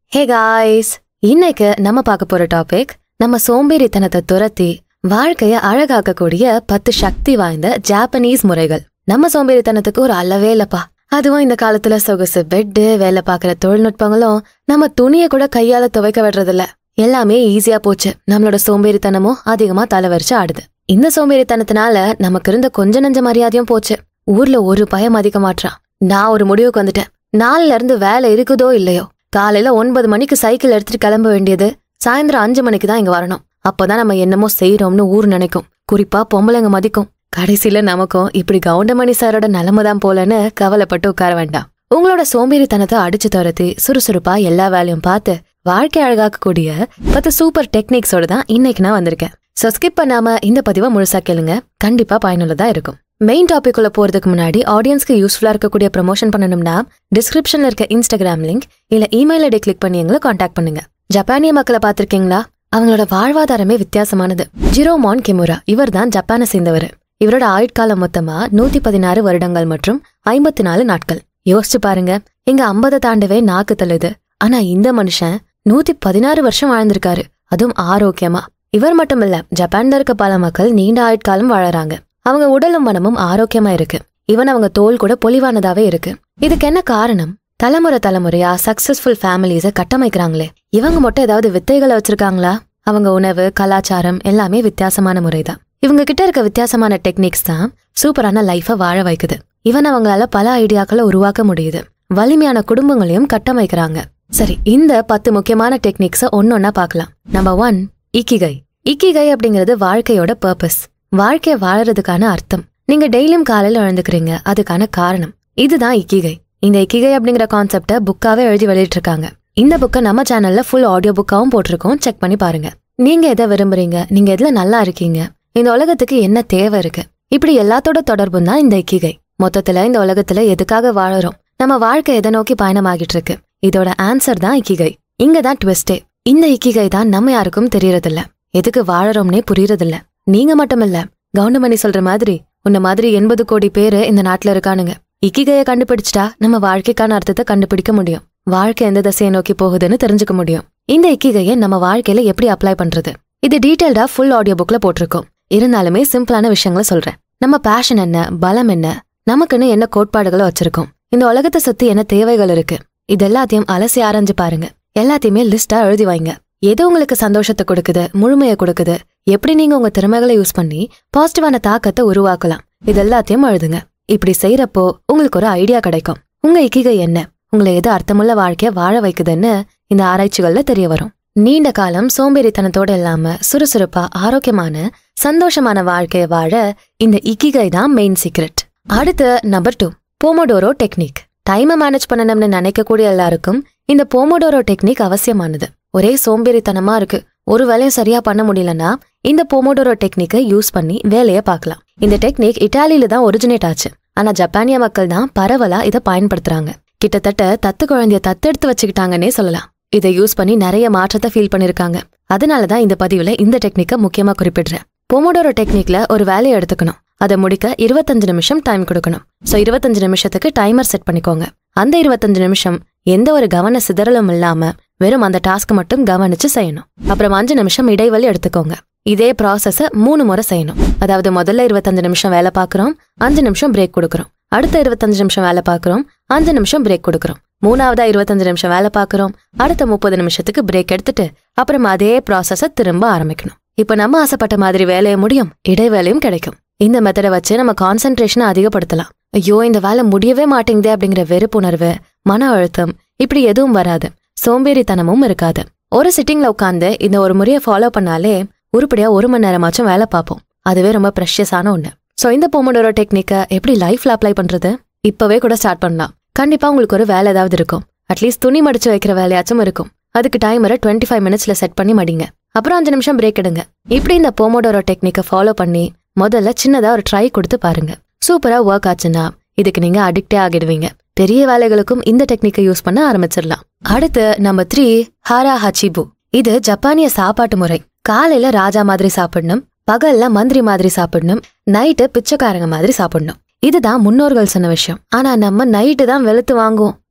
hey guys இன்னைக்கு நம்ம பார்க்க போற டாபிக் நம்ம சோம்பேறித்தனத்தை துரத்தி வாழ்க்கைய அழகாக்கக்கூடிய பத்து சக்தி வாய்ந்த ஜாப்பனீஸ் முறைகள் நம்ம சோம்பேறித்தனத்துக்கு ஒரு அளவே இல்லப்பா அதுவும் இந்த காலத்துல சொகுசு பெட்டு வேலை பார்க்குற தொழில்நுட்பங்களும் நம்ம துணியை கூட கையால துவைக்க விடுறதில்ல எல்லாமே ஈஸியா போச்சு நம்மளோட சோம்பேறித்தனமும் அதிகமா தலைவரிச்சு ஆடுது இந்த சோம்பேறித்தனத்தினால நமக்கு இருந்த கொஞ்ச நஞ்ச மரியாதையும் போச்சு ஊர்ல ஒரு பயம் அதிக மாட்றான் நான் ஒரு முடிவுக்கு வந்துட்டேன் நாளைல இருந்து வேலை இருக்குதோ இல்லையோ காலையில ஒன்பது மணிக்கு சைக்கிள் எடுத்துட்டு கிளம்ப வேண்டியது சாயந்தரம் அஞ்சு மணிக்கு தான் இங்க வரணும் அப்பதான் நம்ம என்னமோ செய்யறோம்னு ஊர் நினைக்கும் குறிப்பா பொம்பளைங்க மதிக்கும் கடைசியில நமக்கும் இப்படி கவுண்டமணி சாரோட நிலைமை தான் போலன்னு கவலைப்பட்டு உட்கார வேண்டாம் உங்களோட சோம்பேறித்தனத்தை அடிச்சு துரத்தி சுறுசுறுப்பா எல்லா வேலையும் பார்த்து வாழ்க்கை அழகாக்கக்கூடிய பத்து சூப்பர் டெக்னிக்ஸோட தான் இன்னைக்கு நான் வந்திருக்கேன் சோ ஸ்கிப் பண்ணாம இந்த பதிவை முழுசா கேளுங்க கண்டிப்பா பயனுள்ளதா இருக்கும் மெயின் டாபிக் உள்ள போறதுக்கு முன்னாடி ஆடியன்ஸ்க்கு யூஸ்ஃபுல்லா இருக்கக்கூடிய ப்ரமோஷன் பண்ணணும்னா டிஸ்கிரிப்ஷன்ல இருக்க இன்ஸ்டாகிராம் லிங்க் இல்ல இமெயில் ஐடி கிளிக் பண்ணி எங்களை காண்டாக்ட் பண்ணுங்க ஜப்பானிய மக்களை பார்த்திருக்கீங்களா அவங்களோட வாழ்வாதாரமே வித்தியாசமானது ஜிரோமான் கிமுரா இவர் தான் ஜப்பானை சேர்ந்தவர் இவரோட ஆயுட்காலம் மொத்தமா நூத்தி பதினாறு வருடங்கள் மற்றும் ஐம்பத்தி நாலு நாட்கள் யோசிச்சு பாருங்க இங்க ஐம்பதை தாண்டவே நாக்கு தள்ளுது ஆனா இந்த மனுஷன் நூத்தி பதினாறு வருஷம் வாழ்ந்திருக்காரு அதுவும் ஆரோக்கியமா இவர் மட்டும் இல்ல ஜப்பான்ல இருக்க பல மக்கள் நீண்ட ஆயுட்காலம் வாழறாங்க அவங்க உடலும் மனமும் ஆரோக்கியமா இருக்கு இவன் அவங்க தோல் கூட பொலிவானதாவே இருக்கு இதுக்கு என்ன காரணம் தலைமுறை தலைமுறையா சக்சஸ்ஃபுல் ஃபேமிலிஸ கட்டமைக்கிறாங்களே இவங்க மட்டும் ஏதாவது வித்தைகளை வச்சிருக்காங்களா அவங்க உணவு கலாச்சாரம் எல்லாமே வித்தியாசமான முறைதான் இவங்க கிட்ட இருக்க வித்தியாசமான டெக்னிக்ஸ் தான் சூப்பரான லைஃப வாழ வைக்குது இவன் அவங்களால பல ஐடியாக்களை உருவாக்க முடியுது வலிமையான குடும்பங்களையும் கட்டமைக்கிறாங்க சரி இந்த பத்து முக்கியமான டெக்னிக்ஸ ஒன்னொன்னா பார்க்கலாம் நம்பர் ஒன் இக்கிகை இக்கிகை அப்படிங்கிறது வாழ்க்கையோட பர்பஸ் வாழ்க்கைய வாழறதுக்கான அர்த்தம் நீங்க டெய்லியும் காலையில எழுந்துக்கிறீங்க அதுக்கான காரணம் இதுதான் இக்கிகை இந்த இக்கிகை அப்படிங்கிற கான்செப்ட புக்காவே எழுதி வெளியிட்டு இருக்காங்க இந்த புக்கை நம்ம சேனல்ல ஃபுல் ஆடியோ புக்காவும் போட்டிருக்கோம் செக் பண்ணி பாருங்க நீங்க எதை விரும்புறீங்க நீங்க எதுல நல்லா இருக்கீங்க இந்த உலகத்துக்கு என்ன தேவை இருக்கு இப்படி எல்லாத்தோட தொடர்பும் தான் இந்த இக்கிகை மொத்தத்துல இந்த உலகத்துல எதுக்காக வாழறோம் நம்ம வாழ்க்கை எதை நோக்கி பயணமாகிட்டு இருக்கு இதோட ஆன்சர் தான் இக்கிகை இங்க தான் ட்விஸ்டே இந்த இக்கிகை தான் நம்ம யாருக்கும் தெரியறதில்ல எதுக்கு வாழறோம்னே புரியறதில்ல நீங்க மட்டும் இல்ல கவுண்டமணி சொல்ற மாதிரி உன்ன மாதிரி எண்பது கோடி பேரு இந்த நாட்டுல இருக்கானுங்க இக்கிகைய கண்டுபிடிச்சிட்டா நம்ம வாழ்க்கைக்கான அர்த்தத்தை கண்டுபிடிக்க முடியும் வாழ்க்கை எந்த திசையை நோக்கி போகுதுன்னு தெரிஞ்சுக்க முடியும் இந்த இக்கிகையை நம்ம வாழ்க்கையில எப்படி அப்ளை பண்றது இது டீடைல்டா ஃபுல் ஆடியோ புக்ல போட்டிருக்கோம் இருந்தாலுமே சிம்பிளான விஷயங்களை சொல்றேன் நம்ம பேஷன் என்ன பலம் என்ன நமக்குன்னு என்ன கோட்பாடுகளை வச்சிருக்கோம் இந்த உலகத்தை சுத்தி என்ன தேவைகள் இருக்கு இது எல்லாத்தையும் அலசி ஆராய்ஞ்சு பாருங்க எல்லாத்தையுமே லிஸ்டா எழுதி வைங்க எது உங்களுக்கு சந்தோஷத்தை கொடுக்குது முழுமையை கொடுக்குது எப்படி நீங்க உங்க திறமைகளை யூஸ் பண்ணி பாசிட்டிவான தாக்கத்தை உருவாக்கலாம் இது எல்லாத்தையும் எழுதுங்க இப்படி செய்யறப்போ உங்களுக்கு ஒரு ஐடியா கிடைக்கும் உங்க இக்கிகை என்ன உங்களை எது அர்த்தமுள்ள வாழ்க்கைய வாழ வைக்குதுன்னு இந்த ஆராய்ச்சிகள்ல தெரிய வரும் நீண்ட காலம் சோம்பேறித்தனத்தோட இல்லாம சுறுசுறுப்பா ஆரோக்கியமான சந்தோஷமான வாழ்க்கைய வாழ இந்த இக்கிகை தான் மெயின் சீக்ரெட் அடுத்து நம்பர் டூ போமோடோரோ டெக்னிக் டைமை மேனேஜ் பண்ணணும்னு நினைக்கக்கூடிய எல்லாருக்கும் இந்த போமோடோரோ டெக்னிக் அவசியமானது ஒரே சோம்பேறித்தனமா இருக்கு ஒரு வேலையும் சரியா பண்ண முடியலன்னா இந்த போமோடோரோ டெக்னிக்கை யூஸ் பண்ணி வேலையை பார்க்கலாம் இந்த டெக்னிக் இட்டாலியில தான் ஒரிஜினேட் ஆச்சு ஆனா ஜப்பானிய மக்கள் தான் பரவலா இதை பயன்படுத்துறாங்க கிட்டத்தட்ட தத்து குழந்தைய தத்தெடுத்து வச்சுக்கிட்டாங்கன்னே சொல்லலாம் இதை யூஸ் பண்ணி நிறைய மாற்றத்தை ஃபீல் பண்ணிருக்காங்க அதனாலதான் இந்த பதிவுல இந்த டெக்னிக்கை முக்கியமா குறிப்பிடுறேன் போமோடோரோ டெக்னிக்ல ஒரு வேலையை எடுத்துக்கணும் அதை முடிக்க இருபத்தஞ்சு நிமிஷம் டைம் கொடுக்கணும் சோ இருபத்தஞ்சு நிமிஷத்துக்கு டைமர் செட் பண்ணிக்கோங்க அந்த இருபத்தஞ்சு நிமிஷம் எந்த ஒரு கவன சிதறலும் இல்லாம வெறும் அந்த டாஸ்க் மட்டும் கவனிச்சு செய்யணும் அப்புறம் அஞ்சு நிமிஷம் இடைவெளி எடுத்துக்கோங்க இதே ப்ராசஸ மூணு முறை செய்யணும் அதாவது முதல்ல இருபத்தஞ்சு நிமிஷம் வேலை பார்க்கறோம் அஞ்சு நிமிஷம் பிரேக் கொடுக்கறோம் அடுத்த இருபத்தஞ்சு நிமிஷம் வேலை பார்க்கறோம் அஞ்சு நிமிஷம் பிரேக் கொடுக்கறோம் மூணாவதா இருபத்தஞ்சு நிமிஷம் வேலை பார்க்கறோம் அடுத்த முப்பது நிமிஷத்துக்கு பிரேக் எடுத்துட்டு அப்புறம் அதே ப்ராசஸ திரும்ப ஆரம்பிக்கணும் இப்ப நம்ம ஆசைப்பட்ட மாதிரி வேலைய முடியும் இடைவேளையும் கிடைக்கும் இந்த மெத்தடை வச்சு நம்ம கான்சென்ட்ரேஷனை அதிகப்படுத்தலாம் ஐயோ இந்த வேலை முடியவே மாட்டேங்குதே அப்படிங்கிற வெறுப்புணர்வு மன அழுத்தம் இப்படி எதுவும் வராது சோம்பேறித்தனமும் இருக்காது ஒரு சிட்டிங்ல உட்காந்து இந்த ஒரு முறையை ஃபாலோ பண்ணாலே உருப்படியா ஒரு மணி நேரமாச்சும் வேலை பார்ப்போம் அதுவே ரொம்ப ப்ரெஷியஸான ஒண்ணு சோ இந்த போமோடோரோ டெக்னிக்கை எப்படி லைஃப்ல அப்ளை பண்றது இப்பவே கூட ஸ்டார்ட் பண்ணலாம் கண்டிப்பா உங்களுக்கு ஒரு வேலை ஏதாவது இருக்கும் அட்லீஸ்ட் துணி மடிச்சு வைக்கிற வேலையாச்சும் இருக்கும் அதுக்கு டைமரை டுவெண்ட்டி ஃபைவ் மினிட்ஸ்ல செட் பண்ணி மடிங்க அப்புறம் அஞ்சு நிமிஷம் பிரேக் எடுங்க இப்படி இந்த போமோடோரோ டெக்னிக்கை ஃபாலோ பண்ணி முதல்ல சின்னதா ஒரு ட்ரை கொடுத்து பாருங்க சூப்பரா ஒர்க் ஆச்சுன்னா இதுக்கு நீங்க அடிக்டே ஆகிடுவீங்க பெரிய வேலைகளுக்கும் இந்த டெக்னிக்கை யூஸ் பண்ண ஆரம்பிச்சிடலாம் அடுத்து நம்பர் த்ரீ ஹாரா ஹச்சிபு இது ஜப்பானிய சாப்பாட்டு முறை காலையில ராஜா மாதிரி சாப்பிடணும் பகல்ல மந்திரி மாதிரி சாப்பிடணும் நைட்டு பிச்சைக்காரங்க மாதிரி சாப்பிடணும் இதுதான் முன்னோர்கள் சொன்ன விஷயம் ஆனா நம்ம நைட்டு தான் வெளுத்து வாங்குவோம்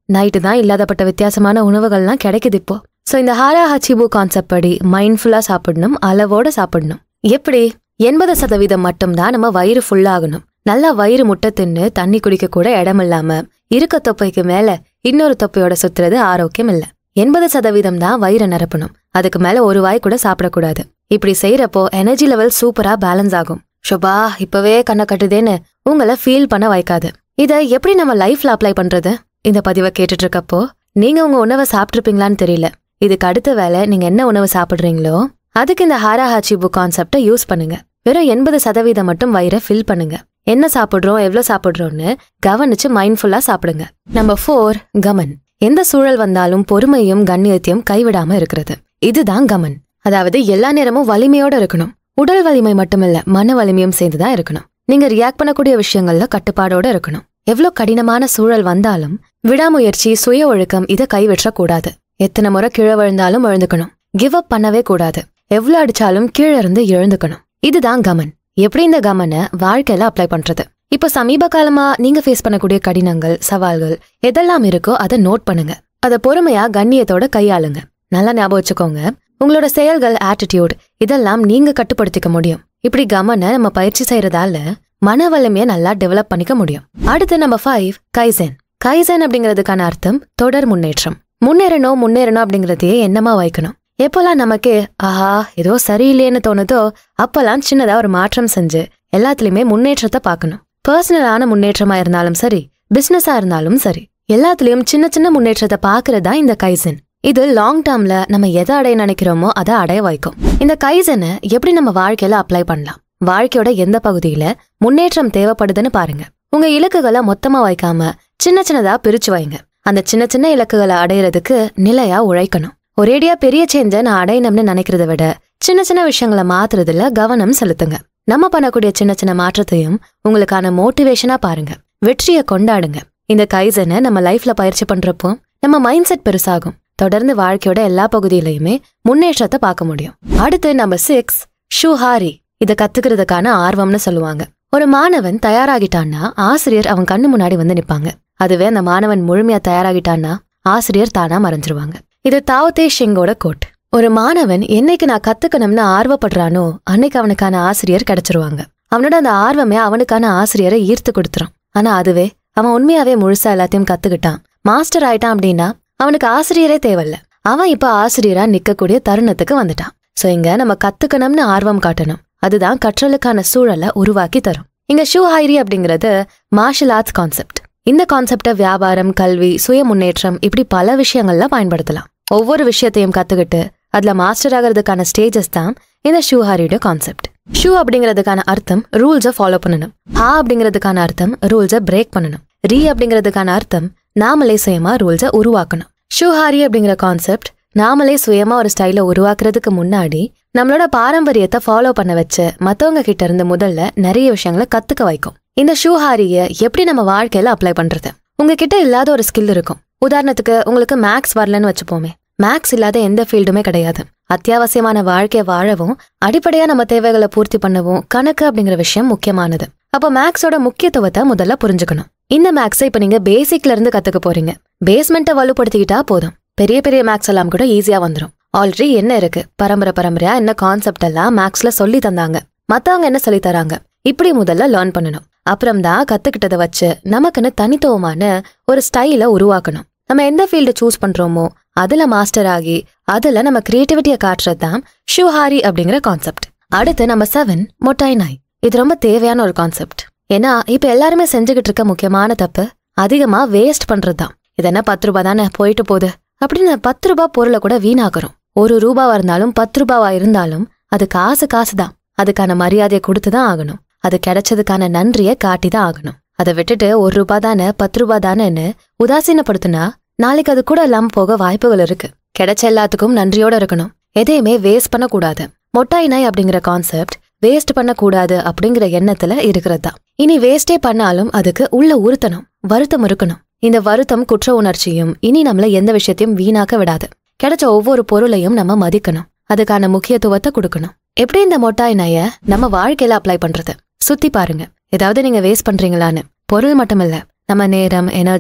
நைட்டு தான் இல்லாதப்பட்ட வித்தியாசமான உணவுகள்லாம் கிடைக்குது இப்போ சோ இந்த ஹாரா ஹச்சிபு கான்செப்ட் படி மைண்ட்ஃபுல்லா சாப்பிடணும் அளவோட சாப்பிடணும் எப்படி எண்பது சதவீதம் மட்டும்தான் நம்ம வயிறு ஃபுல்லாகணும் நல்லா வயிறு முட்டை தின்னு தண்ணி குடிக்க கூட இடம் இல்லாம இருக்க தொப்பைக்கு மேல இன்னொரு தொப்பையோட சுத்துறது ஆரோக்கியம் இல்ல எண்பது சதவீதம் தான் வயிறை நிரப்பணும் அதுக்கு மேல ஒரு வாய் கூட சாப்பிடக்கூடாது இப்படி செய்யறப்போ எனர்ஜி லெவல் சூப்பரா பேலன்ஸ் ஆகும் ஷோபா இப்பவே கண்ணை கட்டுதேன்னு உங்களை ஃபீல் பண்ண வைக்காது இதை எப்படி நம்ம லைஃப்ல அப்ளை பண்றது இந்த பதிவை கேட்டுட்டு இருக்கப்போ நீங்க உங்க உணவை சாப்பிட்ருப்பீங்களான்னு தெரியல இதுக்கு அடுத்த வேலை நீங்க என்ன உணவு சாப்பிடுறீங்களோ அதுக்கு இந்த ஹாரா ஹாச்சிபு கான்செப்டை யூஸ் பண்ணுங்க வெறும் எண்பது சதவீதம் மட்டும் வயிறை ஃபில் பண்ணுங்க என்ன சாப்பிடுறோம் எவ்வளவு சாப்பிடுறோம்னு கவனிச்சு மைண்ட்ஃபுல்லா சாப்பிடுங்க நம்பர் ஃபோர் கமன் எந்த சூழல் வந்தாலும் பொறுமையும் கண்ணியத்தையும் கைவிடாம இருக்கிறது இதுதான் கமன் அதாவது எல்லா நேரமும் வலிமையோட இருக்கணும் உடல் வலிமை மட்டுமில்ல மன வலிமையும் சேர்ந்துதான் இருக்கணும் நீங்க ரியாக்ட் பண்ணக்கூடிய விஷயங்கள்ல கட்டுப்பாடோட இருக்கணும் எவ்வளவு கடினமான சூழல் வந்தாலும் விடாமுயற்சி சுய ஒழுக்கம் இதை கைவிற்றக் கூடாது எத்தனை முறை கீழே விழுந்தாலும் எழுந்துக்கணும் கிவ் அப் பண்ணவே கூடாது எவ்வளவு அடிச்சாலும் கீழே இருந்து எழுந்துக்கணும் இதுதான் கமன் எப்படி இந்த கமனை வாழ்க்கையில அப்ளை பண்றது இப்போ சமீப காலமா நீங்க ஃபேஸ் பண்ணக்கூடிய கடினங்கள் சவால்கள் எதெல்லாம் இருக்கோ அதை நோட் பண்ணுங்க அதை பொறுமையா கண்ணியத்தோட கையாளுங்க நல்லா ஞாபகம் வச்சுக்கோங்க உங்களோட செயல்கள் ஆட்டிடியூட் இதெல்லாம் நீங்க கட்டுப்படுத்திக்க முடியும் இப்படி கமனை நம்ம பயிற்சி செய்யறதால மன வலிமையை நல்லா டெவலப் பண்ணிக்க முடியும் அடுத்து நம்பர் ஃபைவ் கைசன் கைசன் அப்படிங்கிறதுக்கான அர்த்தம் தொடர் முன்னேற்றம் முன்னேறணும் முன்னேறணும் அப்படிங்கறதையே எண்ணமா வைக்கணும் எப்போல்லாம் நமக்கு ஆஹா ஏதோ சரியில்லைன்னு தோணுதோ அப்பெல்லாம் சின்னதா ஒரு மாற்றம் செஞ்சு எல்லாத்துலயுமே முன்னேற்றத்தை பார்க்கணும் பர்சனலான முன்னேற்றமா இருந்தாலும் சரி பிசினஸா இருந்தாலும் சரி எல்லாத்துலயும் சின்ன சின்ன முன்னேற்றத்தை பாக்குறதா இந்த கைசன் இது லாங் டேர்ம்ல நம்ம எதை அடைய நினைக்கிறோமோ அதை அடைய வைக்கும் இந்த கைசனை எப்படி நம்ம வாழ்க்கையில அப்ளை பண்ணலாம் வாழ்க்கையோட எந்த பகுதியில முன்னேற்றம் தேவைப்படுதுன்னு பாருங்க உங்க இலக்குகளை மொத்தமா வைக்காம சின்ன சின்னதா பிரிச்சு வைங்க அந்த சின்ன சின்ன இலக்குகளை அடையறதுக்கு நிலையா உழைக்கணும் ஒரேடியா பெரிய சேஞ்ச நான் அடையணும்னு நினைக்கிறத விட சின்ன சின்ன விஷயங்களை மாத்துறதுல கவனம் செலுத்துங்க நம்ம பண்ணக்கூடிய சின்ன சின்ன மாற்றத்தையும் உங்களுக்கான மோட்டிவேஷனா பாருங்க வெற்றியை கொண்டாடுங்க இந்த கைசனை நம்ம லைஃப்ல பயிற்சி பண்றப்போ நம்ம மைண்ட் செட் பெருசாகும் தொடர்ந்து வாழ்க்கையோட எல்லா பகுதியிலையுமே முன்னேற்றத்தை பார்க்க முடியும் அடுத்து நம்பர் சிக்ஸ் ஷூஹாரி இத கத்துக்கிறதுக்கான ஆர்வம்னு சொல்லுவாங்க ஒரு மாணவன் தயாராகிட்டான்னா ஆசிரியர் அவன் கண்ணு முன்னாடி வந்து நிப்பாங்க அதுவே அந்த மாணவன் முழுமையா தயாராகிட்டான்னா ஆசிரியர் தானா மறைஞ்சிருவாங்க இது தாவத்தே ஷிங்கோட கோட் ஒரு மாணவன் என்னைக்கு நான் கத்துக்கணும்னு ஆர்வப்படுறானோ அன்னைக்கு அவனுக்கான ஆசிரியர் கிடைச்சிருவாங்க அவனோட அந்த ஆர்வமே அவனுக்கான ஆசிரியரை ஈர்த்து கொடுத்துரும் ஆனா அதுவே அவன் உண்மையாவே முழுசா எல்லாத்தையும் கத்துக்கிட்டான் மாஸ்டர் ஆயிட்டான் அப்படின்னா அவனுக்கு ஆசிரியரே தேவையில்ல அவன் இப்ப ஆசிரியரா நிக்கக்கூடிய தருணத்துக்கு வந்துட்டான் சோ இங்க நம்ம கத்துக்கணும்னு ஆர்வம் காட்டணும் அதுதான் கற்றலுக்கான சூழலை உருவாக்கி தரும் இங்க ஷூ ஹைரி அப்படிங்கிறது மார்ஷல் ஆர்ட்ஸ் கான்செப்ட் இந்த கான்செப்டை வியாபாரம் கல்வி சுய முன்னேற்றம் இப்படி பல விஷயங்கள்ல பயன்படுத்தலாம் ஒவ்வொரு விஷயத்தையும் கத்துக்கிட்டு அதுல மாஸ்டர் ஆகிறதுக்கான ஸ்டேஜஸ் தான் இந்த ஷூ ஹாரியோட கான்செப்ட் ஷூ அப்படிங்கிறதுக்கான அர்த்தம் ரூல்ஸை ஃபாலோ பண்ணணும் ஹா அப்படிங்கிறதுக்கான அர்த்தம் ரூல்ஸை பிரேக் பண்ணணும் ரீ அப்படிங்கிறதுக்கான அர்த்தம் நாமளே சுயமா ரூல்ஸை உருவாக்கணும் ஷூஹாரி அப்படிங்கிற கான்செப்ட் நாமளே சுயமா ஒரு ஸ்டைல உருவாக்குறதுக்கு முன்னாடி நம்மளோட பாரம்பரியத்தை ஃபாலோ பண்ண வச்சு மத்தவங்க கிட்ட இருந்து முதல்ல நிறைய விஷயங்களை கத்துக்க வைக்கும் இந்த ஷூஹாரிய எப்படி நம்ம வாழ்க்கையில அப்ளை பண்றது உங்ககிட்ட இல்லாத ஒரு ஸ்கில் இருக்கும் உதாரணத்துக்கு உங்களுக்கு மேக்ஸ் வரலன்னு வச்சுப்போமே மேக்ஸ் இல்லாத எந்த ஃபீல்டுமே கிடையாது அத்தியாவசியமான வாழ்க்கையை வாழவும் அடிப்படையா நம்ம தேவைகளை பூர்த்தி பண்ணவும் கணக்கு அப்படிங்கிற விஷயம் முக்கியமானது அப்போ மேக்ஸோட முக்கியத்துவத்தை முதல்ல புரிஞ்சுக்கணும் இந்த மேக்ஸை இப்ப நீங்க பேசிக்ல இருந்து கத்துக்க போறீங்க பேஸ்மெண்ட்டை வலுப்படுத்திக்கிட்டா போதும் பெரிய பெரிய மேக்ஸ் எல்லாம் கூட ஈஸியா வந்துடும் ஆல்ரெடி என்ன இருக்கு பரம்பரை பரம்பரையா என்ன கான்செப்ட் எல்லாம் மேக்ஸ்ல சொல்லி தந்தாங்க மத்தவங்க என்ன சொல்லி தராங்க இப்படி முதல்ல லேர்ன் பண்ணணும் அப்புறம் தான் கத்துக்கிட்டதை வச்சு நமக்குன்னு தனித்துவமான ஒரு ஸ்டைல உருவாக்கணும் நம்ம எந்த ஃபீல்டு சூஸ் பண்றோமோ அதுல மாஸ்டர் ஆகி அதுல நம்ம கிரியேட்டிவிட்டியை காட்டுறது தான் ஷூஹாரி அப்படிங்கிற கான்செப்ட் அடுத்து நம்ம செவன் மொட்டாய் நாய் இது ரொம்ப தேவையான ஒரு கான்செப்ட் ஏன்னா இப்ப எல்லாருமே செஞ்சுக்கிட்டு இருக்க முக்கியமான தப்பு அதிகமா வேஸ்ட் பண்றது தான் இது என்ன பத்து ரூபாய் தானே போயிட்டு போகுது அப்படின்னு பத்து ரூபாய் பொருளை கூட வீணாக்குறோம் ஒரு ரூபாவா இருந்தாலும் பத்து ரூபாவா இருந்தாலும் அது காசு காசு தான் அதுக்கான மரியாதையை கொடுத்து தான் ஆகணும் அது கிடைச்சதுக்கான நன்றியை காட்டி தான் ஆகணும் அதை விட்டுட்டு ஒரு ரூபாய் தானே பத்து ரூபாய் தானேன்னு உதாசீனப்படுத்தினா நாளைக்கு அது கூட இல்லாம போக வாய்ப்புகள் இருக்கு கிடைச்ச எல்லாத்துக்கும் நன்றியோட இருக்கணும் எதையுமே வேஸ்ட் பண்ணக்கூடாது மொட்டாய் நாய் அப்படிங்கிற கான்செப்ட் வேஸ்ட் பண்ணக்கூடாது அப்படிங்கிற எண்ணத்துல இருக்கிறது தான் இனி வேஸ்டே பண்ணாலும் அதுக்கு உள்ள உறுத்தணும் வருத்தம் இருக்கணும் இந்த வருத்தம் குற்ற உணர்ச்சியும் இனி நம்மள எந்த விஷயத்தையும் வீணாக்க விடாது கிடைச்ச ஒவ்வொரு பொருளையும் நம்ம மதிக்கணும் அதுக்கான முக்கியத்துவத்தை கொடுக்கணும் எப்படி இந்த மொட்டாய் நாய நம்ம வாழ்க்கையில அப்ளை பண்றது சுத்தி பாருங்க ஏதாவது நீங்க வேஸ்ட் பண்றீங்களான்னு பொருள் மட்டும் இல்ல நம்ம நேரம் எனர்ஜி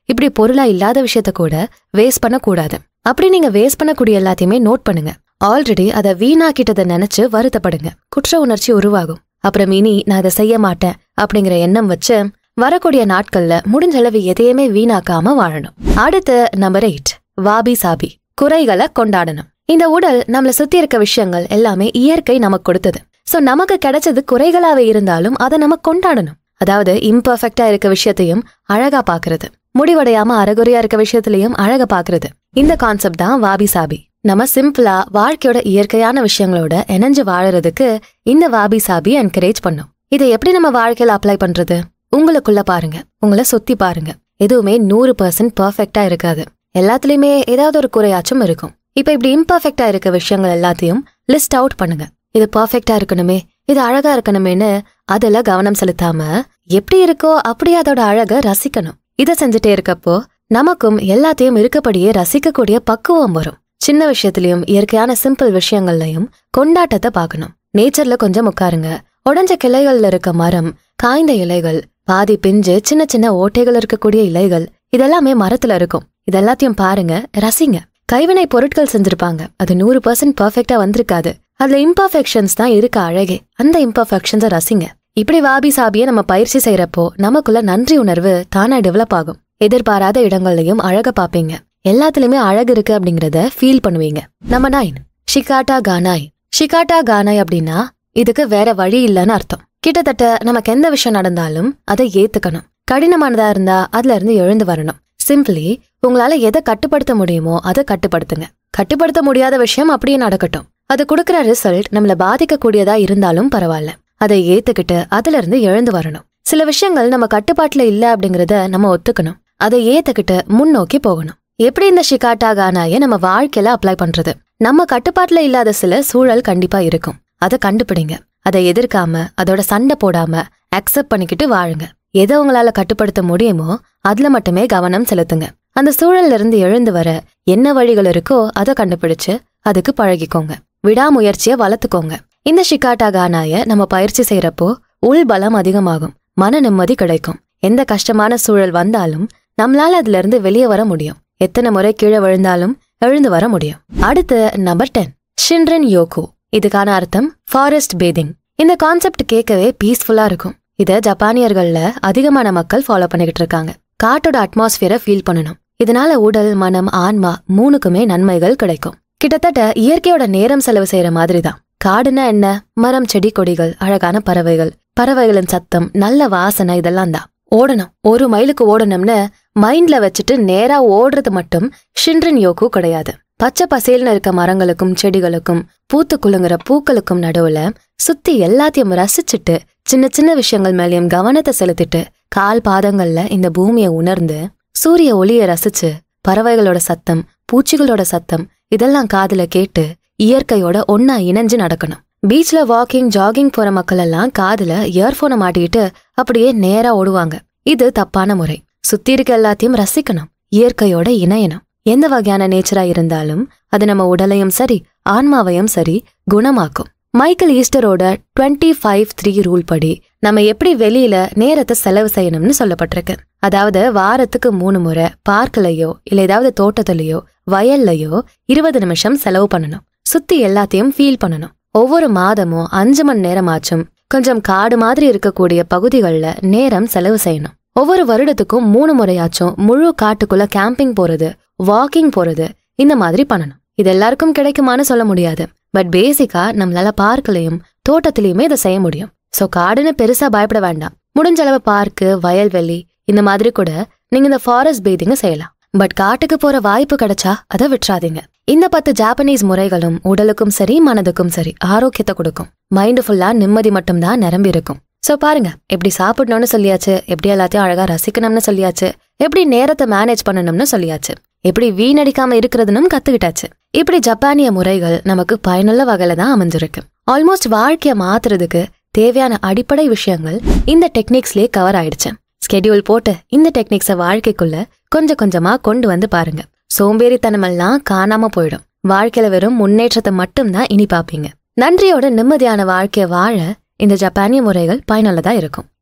இப்படி பொருளா இல்லாத விஷயத்த கூட வேஸ்ட் பண்ணக்கூடாது அப்படி நீங்க வேஸ்ட் பண்ணக்கூடிய எல்லாத்தையுமே நோட் பண்ணுங்க ஆல்ரெடி அதை வீணாக்கிட்டதை நினைச்சு வருத்தப்படுங்க குற்ற உணர்ச்சி உருவாகும் அப்புறம் இனி நான் அதை செய்ய மாட்டேன் அப்படிங்கிற எண்ணம் வச்சு வரக்கூடிய நாட்கள்ல முடிஞ்ச அளவு எதையுமே வீணாக்காம வாழணும் அடுத்து நம்பர் எயிட் வாபி சாபி குறைகளை கொண்டாடணும் இந்த உடல் நம்மள சுத்தி இருக்க விஷயங்கள் எல்லாமே இயற்கை நமக்கு கொடுத்தது சோ நமக்கு கிடைச்சது குறைகளாவே இருந்தாலும் அதை நம்ம கொண்டாடணும் அதாவது இம்பர்ஃபெக்டா இருக்க விஷயத்தையும் அழகா பாக்குறது முடிவடையாம அறகுறையா இருக்க விஷயத்திலையும் அழகா பாக்குறது இந்த கான்செப்ட் தான் வாபி சாபி நம்ம சிம்பிளா வாழ்க்கையோட இயற்கையான விஷயங்களோட இணைஞ்சு வாழறதுக்கு இந்த வாபி சாபி என்கரேஜ் பண்ணும் இதை எப்படி நம்ம வாழ்க்கையில அப்ளை பண்றது உங்களுக்குள்ள பாருங்க உங்களை சுத்தி பாருங்க எதுவுமே நூறு பர்சன்ட் பர்ஃபெக்டா இருக்காது எல்லாத்துலயுமே ஏதாவது ஒரு குறையாச்சும் இருக்கும் இப்ப இப்படி இம்பர்ஃபெக்டா இருக்க விஷயங்கள் எல்லாத்தையும் லிஸ்ட் அவுட் பண்ணுங்க இது பர்ஃபெக்டா இருக்கணுமே இது அழகா இருக்கணுமேன்னு அதுல கவனம் செலுத்தாம எப்படி இருக்கோ அப்படியே அதோட அழக ரசிக்கணும் இத செஞ்சுட்டே இருக்கப்போ நமக்கும் எல்லாத்தையும் இருக்கப்படியே ரசிக்கக்கூடிய பக்குவம் வரும் சின்ன விஷயத்திலயும் இயற்கையான சிம்பிள் விஷயங்கள்லயும் கொண்டாட்டத்தை பார்க்கணும் நேச்சர்ல கொஞ்சம் உட்காருங்க உடஞ்ச கிளைகள்ல இருக்க மரம் காய்ந்த இலைகள் பாதி பிஞ்சு சின்ன சின்ன ஓட்டைகள் இருக்கக்கூடிய இலைகள் இதெல்லாமே மரத்துல இருக்கும் இதெல்லாத்தையும் பாருங்க ரசிங்க கைவினை பொருட்கள் செஞ்சிருப்பாங்க அது நூறு பர்சன்ட் பர்ஃபெக்டா வந்திருக்காது அதுல இம்பர்ஃபெக்ஷன்ஸ் தான் இருக்க அழகே அந்த இம்பர்ஃபெக்ஷன்ஸை ரசிங்க இப்படி வாபி சாபிய நம்ம பயிற்சி செய்யறப்போ நமக்குள்ள நன்றி உணர்வு தானா டெவலப் ஆகும் எதிர்பாராத இடங்கள்லயும் அழக பாப்பீங்க எல்லாத்துலயுமே அழகு இருக்கு அப்படிங்கறத ஃபீல் பண்ணுவீங்க நம்ம நைன் ஷிகாட்டா கானாய் ஷிகாட்டா கானாய் அப்படின்னா இதுக்கு வேற வழி இல்லைன்னு அர்த்தம் கிட்டத்தட்ட நமக்கு எந்த விஷயம் நடந்தாலும் அதை ஏத்துக்கணும் கடினமானதா இருந்தா அதுல இருந்து எழுந்து வரணும் சிம்பிளி உங்களால எதை கட்டுப்படுத்த முடியுமோ அதை கட்டுப்படுத்துங்க கட்டுப்படுத்த முடியாத விஷயம் அப்படியே நடக்கட்டும் அது கொடுக்கிற ரிசல்ட் நம்மள பாதிக்கக்கூடியதா இருந்தாலும் பரவாயில்ல அதை ஏத்துக்கிட்டு அதுல இருந்து எழுந்து வரணும் சில விஷயங்கள் நம்ம கட்டுப்பாட்டுல இல்ல அப்படிங்கறத நம்ம ஒத்துக்கணும் அதை ஏத்துக்கிட்டு முன்னோக்கி போகணும் எப்படி இந்த ஷிகாட்டா கானாய நம்ம வாழ்க்கையில அப்ளை பண்றது நம்ம கட்டுப்பாட்டுல இல்லாத சில சூழல் கண்டிப்பா இருக்கும் அதை கண்டுபிடிங்க அதை எதிர்க்காம அதோட சண்டை போடாம அக்செப்ட் பண்ணிக்கிட்டு வாழுங்க எதை உங்களால கட்டுப்படுத்த முடியுமோ அதுல மட்டுமே கவனம் செலுத்துங்க அந்த சூழல்ல இருந்து எழுந்து வர என்ன வழிகள் இருக்கோ அதை கண்டுபிடிச்சு அதுக்கு பழகிக்கோங்க விடாமுயற்சியை வளர்த்துக்கோங்க இந்த ஷிகாட்டா கானாய நம்ம பயிற்சி செய்யறப்போ உள் பலம் அதிகமாகும் மன நிம்மதி கிடைக்கும் எந்த கஷ்டமான சூழல் வந்தாலும் நம்மளால அதுல இருந்து வெளியே வர முடியும் எத்தனை முறை கீழே விழுந்தாலும் எழுந்து வர முடியும் அடுத்து நம்பர் டென் ஷின்ரன் யோகு இதுக்கான அர்த்தம் ஃபாரஸ்ட் பேதிங் இந்த கான்செப்ட் கேட்கவே பீஸ்ஃபுல்லா இருக்கும் இத ஜப்பானியர்கள்ல அதிகமான மக்கள் ஃபாலோ பண்ணிக்கிட்டு இருக்காங்க காட்டோட அட்மாஸ்பியரை ஃபீல் பண்ணணும் இதனால உடல் மனம் ஆன்மா மூணுக்குமே நன்மைகள் கிடைக்கும் கிட்டத்தட்ட இயற்கையோட நேரம் செலவு செய்யற மாதிரி தான் காடுனா என்ன மரம் செடி கொடிகள் அழகான பறவைகள் பறவைகளின் சத்தம் நல்ல வாசனை இதெல்லாம் தான் ஓடணும் ஒரு மைலுக்கு ஓடணும்னு மைண்ட்ல வச்சுட்டு நேரா ஓடுறது மட்டும் ஷின்ரன் யோகு கிடையாது பச்சை பசேல்னு இருக்க மரங்களுக்கும் செடிகளுக்கும் பூத்து குலுங்குற பூக்களுக்கும் நடுவுல சுத்தி எல்லாத்தையும் ரசிச்சுட்டு சின்ன சின்ன விஷயங்கள் மேலயும் கவனத்தை செலுத்திட்டு கால் பாதங்கள்ல இந்த பூமியை உணர்ந்து சூரிய ஒளிய ரசிச்சு பறவைகளோட சத்தம் பூச்சிகளோட சத்தம் இதெல்லாம் காதுல கேட்டு இயற்கையோட ஒன்னா இணைஞ்சு நடக்கணும் பீச்ல வாக்கிங் ஜாகிங் போற மக்கள் எல்லாம் காதுல இயர்போனை மாட்டிக்கிட்டு அப்படியே நேரா ஓடுவாங்க இது தப்பான முறை சுத்தி இருக்க எல்லாத்தையும் ரசிக்கணும் இயற்கையோட இணையணும் எந்த வகையான நேச்சரா இருந்தாலும் அது நம்ம உடலையும் சரி ஆன்மாவையும் சரி குணமாக்கும் மைக்கேல் ஈஸ்டரோட டுவெண்ட்டி ஃபைவ் த்ரீ ரூல் படி நம்ம எப்படி வெளியில நேரத்தை செலவு செய்யணும்னு சொல்லப்பட்டிருக்கு அதாவது வாரத்துக்கு மூணு முறை பார்க்லயோ இல்ல ஏதாவது தோட்டத்திலயோ வயல்லையோ இருபது நிமிஷம் செலவு பண்ணணும் சுத்தி எல்லாத்தையும் ஃபீல் பண்ணணும் ஒவ்வொரு மாதமும் அஞ்சு மணி நேரமாச்சும் கொஞ்சம் காடு மாதிரி இருக்கக்கூடிய பகுதிகளில் நேரம் செலவு செய்யணும் ஒவ்வொரு வருடத்துக்கும் மூணு முறையாச்சும் முழு காட்டுக்குள்ள கேம்பிங் போறது வாக்கிங் போறது இந்த மாதிரி பண்ணணும் இது எல்லாருக்கும் கிடைக்குமான்னு சொல்ல முடியாது பட் பேசிக்கா நம்மளால பார்க்கலையும் தோட்டத்திலயுமே இதை செய்ய முடியும் சோ காடுன்னு பெருசா பயப்பட வேண்டாம் முடிஞ்ச அளவு பார்க்கு வயல்வெளி இந்த மாதிரி கூட நீங்க இந்த ஃபாரஸ்ட் பேதிங்க செய்யலாம் பட் காட்டுக்கு போற வாய்ப்பு கிடைச்சா அதை விட்டுறாதீங்க இந்த பத்து ஜாப்பனீஸ் முறைகளும் உடலுக்கும் சரி மனதுக்கும் சரி ஆரோக்கியத்தை கொடுக்கும் மைண்ட் ஃபுல்லா நிம்மதி மட்டும்தான் நிரம்பி இருக்கும் சோ பாருங்க எப்படி சாப்பிடணும்னு சொல்லியாச்சு எப்படி எல்லாத்தையும் அழகா ரசிக்கணும்னு சொல்லியாச்சு எப்படி நேரத்தை மேனேஜ் பண்ணணும்னு சொல்லியாச்சு எப்படி வீணடிக்காம இருக்கிறதுனும் கத்துக்கிட்டாச்சு இப்படி ஜப்பானிய முறைகள் நமக்கு பயனுள்ள வகையில தான் அமைஞ்சிருக்கு ஆல்மோஸ்ட் வாழ்க்கைய மாத்துறதுக்கு தேவையான அடிப்படை விஷயங்கள் இந்த டெக்னிக்ஸ்லயே கவர் ஆயிடுச்சு ஸ்கெடியூல் போட்டு இந்த டெக்னிக்ஸை வாழ்க்கைக்குள்ள கொஞ்சம் கொஞ்சமா கொண்டு வந்து பாருங்க சோம்பேறித்தனமெல்லாம் காணாம போயிடும் வாழ்க்கையில வெறும் முன்னேற்றத்தை மட்டும்தான் இனி பாப்பீங்க நன்றியோட நிம்மதியான வாழ்க்கைய வாழ இந்த ஜப்பானிய முறைகள் பயனுள்ளதா இருக்கும்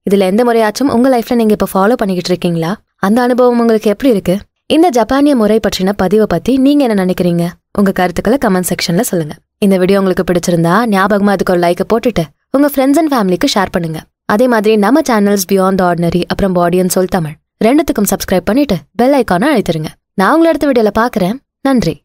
இதுல எந்த முறையாச்சும் உங்க லைஃப்ல நீங்க இப்ப ஃபாலோ பண்ணிக்கிட்டு இருக்கீங்களா அந்த அனுபவம் உங்களுக்கு எப்படி இருக்கு இந்த ஜப்பானிய முறை பற்றின பதிவை பத்தி நீங்க என்ன நினைக்கிறீங்க உங்க கருத்துக்களை கமெண்ட் செக்ஷன்ல சொல்லுங்க இந்த வீடியோ உங்களுக்கு பிடிச்சிருந்தா ஞாபகமா அதுக்கு ஒரு லைக்கை போட்டுட்டு உங்க ஃப்ரெண்ட்ஸ் அண்ட் ஃபேமிலிக்கு ஷேர் பண்ணுங்க அதே மாதிரி நம்ம சேனல்ஸ் பியாண்ட் ஆர்டினரி அப்புறம் பாடி அண்ட் சொல் தமிழ் ரெண்டுத்துக்கும் சப்ஸ்கிரைப் பண்ணிட்டு பெல் ஐக்கானை அழுத்திருங்க நான் உங்களை அடுத்த வீடியோல பாக்குறேன் நன்றி